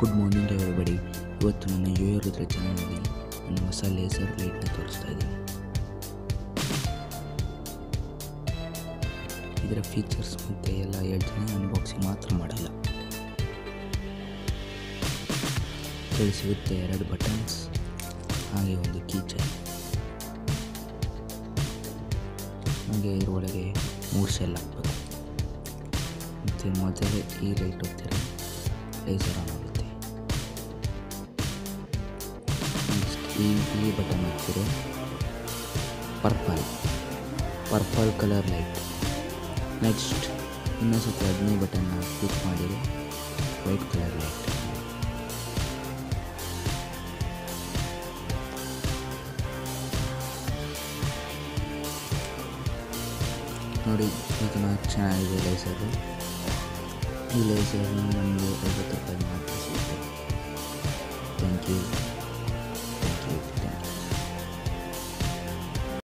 good morning everybody ಇವತ್ತು ನನ್ನ you are Rudra ಚಾನಲ್ನಲ್ಲಿ ನನ್ನ ಹೊಸ ಲೇಸರ್ ಲೈಟ್ನ ತೋರಿಸ್ತಾ ಇದ್ದೀನಿ ಇದರ ಫೀಚರ್ಸ್ ಮತ್ತು ಎಲ್ಲ ಹೇಳ್ತೀನಿ ಅನ್ಬಾಕ್ಸಿಂಗ್ ಮಾತ್ರ ಮಾಡಲ್ಲ ಇದರಲ್ಲಿ ಸಿಗುತ್ತೆ ಎರಡು ಬಟನ್ಸ್ ಹಾಗೆ ಒಂದು ಕೀಚನ್ ಹಾಗೆ ಇದರೊಳಗೆ ಮೂರು ಸೆಲ್ ಹಾಕಬೇಕು ಮತ್ತು ಮೊದಲೇ ಈ ಲೈಟ್ ಹೋಗ್ತಾರೆ ಲೇಸರ್ ಆನ್ ಆಗುತ್ತೆ ನೆಕ್ಸ್ಟ್ ಈ ಈ ಬಟನ್ ಹಾಕ್ತಿರೋ purple purple colour light next ಇನ್ನೊಂದು ಸತಿ ಹದಿನೈದು ಬಟನ್ನ ಕ್ಲಿಕ್ ಮಾಡಿರೋ ವೈಟ್ ಕಲರ್ ಲೈಟ್ ನೋಡಿ ಇದನ್ನ ಚೆನ್ನಾಗಿದೆ ಲೈಸರು ಈ ಲೈಸರ್ ನಮಗೆ ಐವತ್ತು ರೂಪಾಯಿ ಮಾತ್ರ ಸಿಗುತ್ತೆ ಥ್ಯಾಂಕ್ ಯು